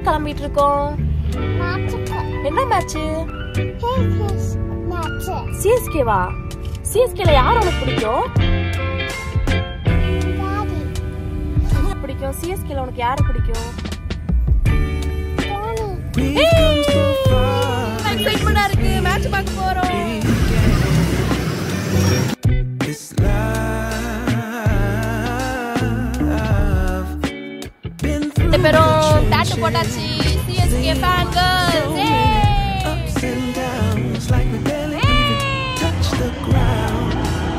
கிளம்பிட்டு இருக்கோம் மேட்சுக்கு என்ன மேட்ச் ஹேஸ் மேட்சு சிஎஸ்கேவா சிஎஸ்கேல யார் உனக்கு பிடிக்கும் டாடி பிடிக்கும் சிஎஸ்கேல உனக்கு யார் பிடிக்கும் டோனி எக்ஸைட்மெண்டா இருக்கு மேட்ச் பார்க்க போறோம் This love been through ரெண்டு பேரும் டாட்டு போட்டாச்சு CSK fan girls ups and downs like we barely even touched the ground.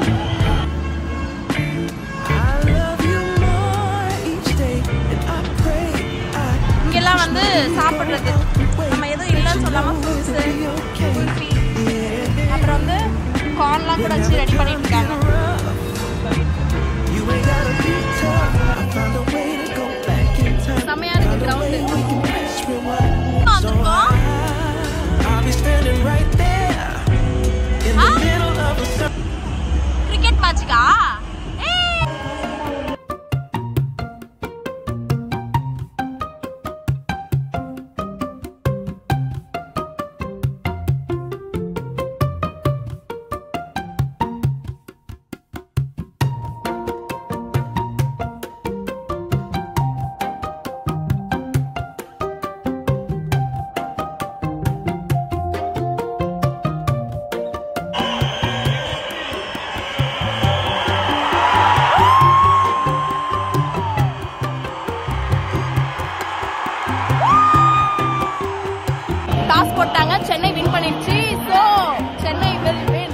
I love you more each day, and I pray I இங்கெல்லாம் வந்து சாப்பிடுறது நம்ம எதுவும் இல்லைன்னு சொல்லாம ஃப்ரூட்ஸ் be okay. குல்ஃபி அப்புறம் வந்து கார்ன்லாம் கூட வச்சு ரெடி பண்ணிட்டு இருக்காங்க You ain't gotta be tough. I found a way to go back in time. செமையா இருக்கு ground We can press rewind. வந்திருக்கோம் I'll be standing right there in the Huh? middle of a circle. Cricket மேட்சுக்கா toss போட்டாங்க Chennai win பண்ணிடுச்சு so Chennai will win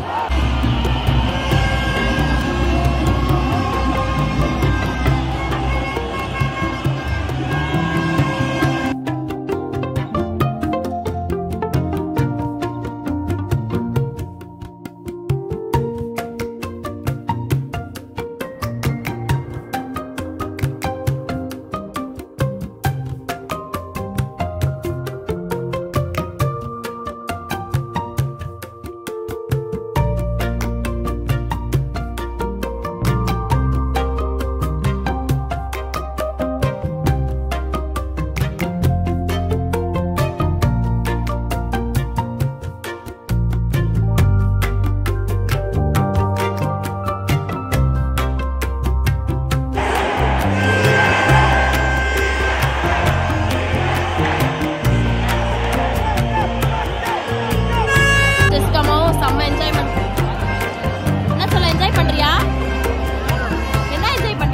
சிஸ்டமும் செம்ம enjoyment என்ன சொல்ல என்ஜாய் பண்றியா என்ன என்ஜாய் பண்ற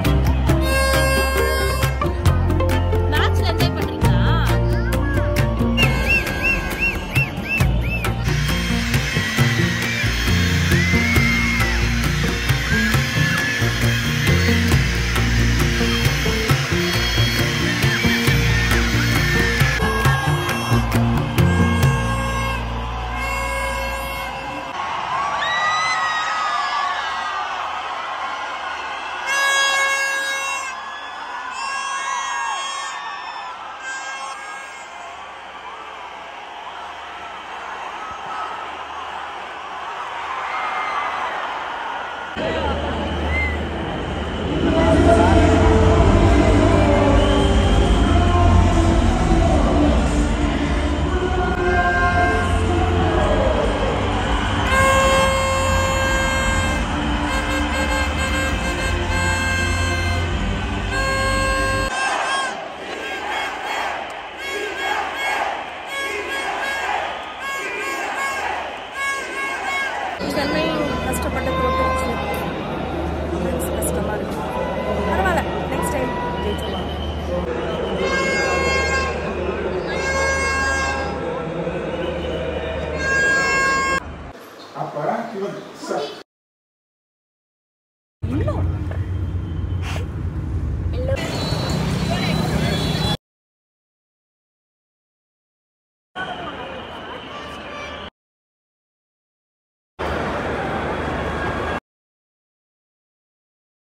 மேட்ச்ல என்ஜாய் பண்றீங்களா